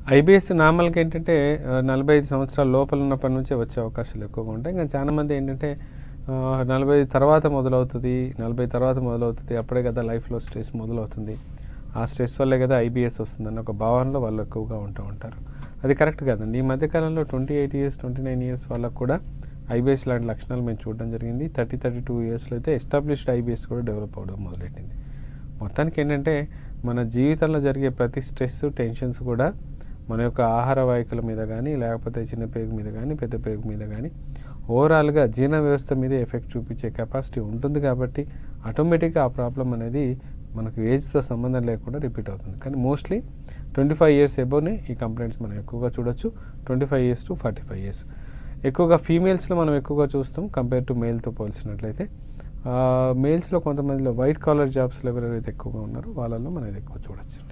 IBS నార్మల్గా ఏంటంటే ఆ, నలభై ఐదు సంవత్సరాల లోపల ఉన్నప్పటి నుంచే వచ్చే అవకాశాలు ఎక్కువగా ఉంటాయి ఇంకా చాలా మంది ఏంటంటే ఆ, నలభై ఐదు తర్వాత మొదలవుతుంది నలభై తర్వాత మొదలవుతుంది అప్పుడే కదా లైఫ్లో స్ట్రెస్ మొదలవుతుంది ఆ స్ట్రెస్ వల్లే కదా ఐబీఎస్ వస్తుందన్న ఒక భావనలో వాళ్ళు ఎక్కువగా ఉంటూ ఉంటారు అది కరెక్ట్ కాదండి ఈ మధ్యకాలంలో twenty eight years twenty nine years వాళ్ళకు కూడా ఐబీఎస్ లాంటి లక్షణాలు మేము చూడడం జరిగింది థర్టీ థర్టీ టూ ఇయర్స్లో అయితే ఎస్టాబ్లిష్డ్ ఐబీఎస్ కూడా డెవలప్ అవ్వడం మొదలెట్టింది మొత్తానికి ఏంటంటే మన జీవితంలో జరిగే ప్రతి స్ట్రెస్ టెన్షన్స్ కూడా మన యొక్క ఆహార వాహికల మీద కానీ లేకపోతే చిన్న పేగు మీద కానీ పెద్ద పేగు మీద కానీ ఓవరాల్గా జీర్ణ వ్యవస్థ మీద ఎఫెక్ట్ చూపించే కెపాసిటీ ఉంటుంది కాబట్టి ఆటోమేటిక్గా ఆ ప్రాబ్లం అనేది మనకు ఏజ్తో సంబంధం లేకుండా రిపీట్ అవుతుంది కానీ మోస్ట్లీ ట్వంటీ ఫైవ్ ఇయర్స్ ఎబోనే ఈ కంప్లైంట్స్ మనం ఎక్కువగా చూడొచ్చు twenty five years to forty five years ఎక్కువగా ఫీమేల్స్లో మనం ఎక్కువగా చూస్తాం కంపేర్ టు మేల్తో పోల్చినట్లయితే మేల్స్లో కొంతమందిలో వైట్ కాలర్ జాబ్స్లో ఎవరైతే ఎక్కువగా ఉన్నారో వాళ్ళలో మనం ఇది ఎక్కువ చూడొచ్చు